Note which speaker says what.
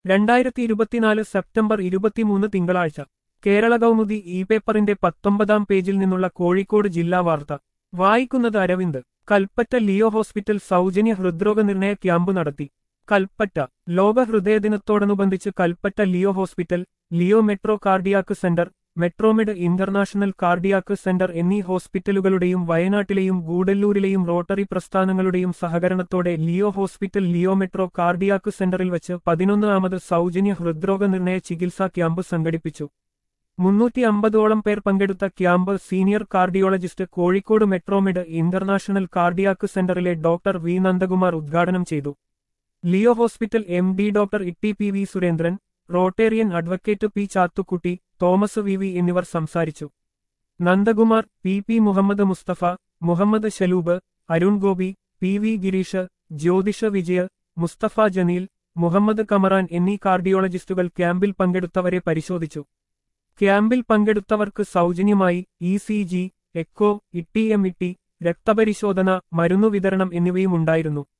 Speaker 1: രണ്ടായിരത്തി ഇരുപത്തിനാല് സെപ്റ്റംബർ ഇരുപത്തിമൂന്ന് തിങ്കളാഴ്ച കേരള കൗമുദി ഇ പേപ്പറിന്റെ പത്തൊമ്പതാം പേജിൽ നിന്നുള്ള കോഴിക്കോട് ജില്ലാ വാർത്ത വായിക്കുന്നത് അരവിന്ദ് കൽപ്പറ്റ ലിയോ ഹോസ്പിറ്റൽ സൗജന്യ ഹൃദ്രോഗ നിർണയ ക്യാമ്പ് നടത്തി കൽപ്പറ്റ ലോക ഹൃദയദിനത്തോടനുബന്ധിച്ച് Kalpetta Leo hospital Leo metro cardiac centre Metromed international cardiac centre എന്നീ ഹോസ്പിറ്റലുകളുടെയും വയനാട്ടിലെയും ഗൂഡല്ലൂരിലെയും റോട്ടറി പ്രസ്ഥാനങ്ങളുടെയും സഹകരണത്തോടെ Leo hospital Leo metro cardiac സെന്ററിൽ വച്ച് പതിനൊന്നാമത് സൗജന്യ ഹൃദ്രോഗ നിർണയ ചികിത്സാ ക്യാമ്പ് സംഘടിപ്പിച്ചു മുന്നൂറ്റി അമ്പതോളം പേർ പങ്കെടുത്ത camp senior cardiologist Kozhikode Metromed international cardiac സെന്ററിലെ ഡോക്ടർ വി നന്ദകുമാർ ഉദ്ഘാടനം ചെയ്തു Leo hospital M D doctor Itty P V Surendran Rotarian advocate P Chathukutty Thomas V V എന്നിവർ സംസാരിച്ചു Nandakumar P P Muhammad Mustafa Muhammad Shaloob Arun Gopi P V Gireesh Jyothisha Vijaya Mustafa ജനീൽ Muhammad കമറാൻ എന്നീ കാർഡിയോളജിസ്റ്റുകൾ ക്യാമ്പിൽ പങ്കെടുത്തവരെ പരിശോധിച്ചു ക്യാമ്പിൽ പങ്കെടുത്തവർക്ക് സൗജന്യമായി E C G echo T M T രക്തപരിശോധന മരുന്നു വിതരണം എന്നിവയും ഉണ്ടായിരുന്നു